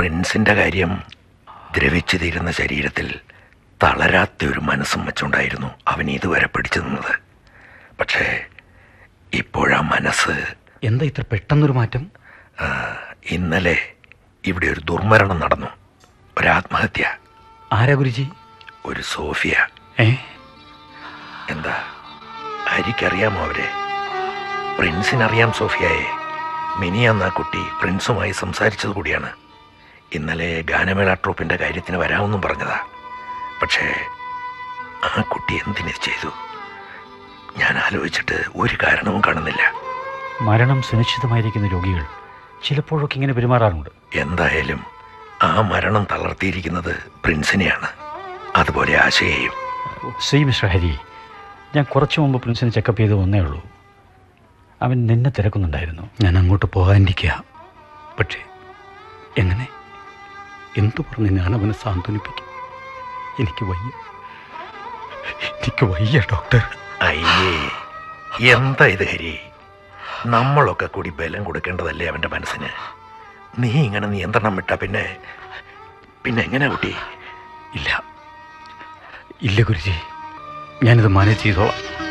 പ്രിൻസിന്റെ കാര്യം ദ്രവിച്ചു തീരുന്ന ശരീരത്തിൽ തളരാത്ത ഒരു മനസ്സും വെച്ചുണ്ടായിരുന്നു അവൻ ഇതുവരെ പിടിച്ചു നിന്നത് പക്ഷേ ഇപ്പോഴാ മനസ്സ് എന്താ ഇത്ര പെട്ടെന്നൊരു മാറ്റം ആ, ഇന്നലെ ഇവിടെ ഒരു ദുർമരണം നടന്നു ഒരാത്മഹത്യ ആരാ ഗുരുജി ഒരു സോഫിയ ഏ എന്താ ഹരിക്കറിയാമോ അവരെ പ്രിൻസിനറിയാം സോഫിയയെ മിനിയാന്ന് ആ കുട്ടി പ്രിൻസുമായി സംസാരിച്ചത് കൂടിയാണ് ഇന്നലെ ഗാനമേള ട്രൂപ്പിന്റെ കാര്യത്തിന് വരാമെന്നും പറഞ്ഞതാ പക്ഷേ ആ കുട്ടി എന്തിനു ചെയ്തു ഞാൻ ആലോചിച്ചിട്ട് ഒരു കാരണവും കാണുന്നില്ല മരണം സുനിശ്ചിതമായിരിക്കുന്ന രോഗികൾ ചിലപ്പോഴൊക്കെ ഇങ്ങനെ പെരുമാറാറുണ്ട് എന്തായാലും ആ മരണം തളർത്തിയിരിക്കുന്നത് പ്രിൻസിനെയാണ് അതുപോലെ ആശയെയും ശ്രീ മിസ്റ്റർ ഹരി ഞാൻ കുറച്ചു മുമ്പ് പ്രിൻസിനെ ചെക്കപ്പ് ചെയ്ത് വന്നേ ഉള്ളൂ അവൻ നിന്നെ തിരക്കുന്നുണ്ടായിരുന്നു ഞാൻ അങ്ങോട്ട് പോകാനിരിക്കുക പക്ഷേ എങ്ങനെ എന്തു പറഞ്ഞ് ഞാൻ അവനെ സാന്ത്വനിപ്പിക്കും എനിക്ക് വയ്യ എനിക്ക് വയ്യ ഡോക്ടർ അയ്യേ എന്താ ഇത് ഹരി നമ്മളൊക്കെ കൂടി ബലം കൊടുക്കേണ്ടതല്ലേ അവന്റെ മനസ്സിന് നീ ഇങ്ങനെ നിയന്ത്രണം വിട്ട പിന്നെ പിന്നെ എങ്ങനെ കുട്ടി ഇല്ല ഇല്ല ഗുരുജി ഞാനിത് മാനേജ് ചെയ്തോളാം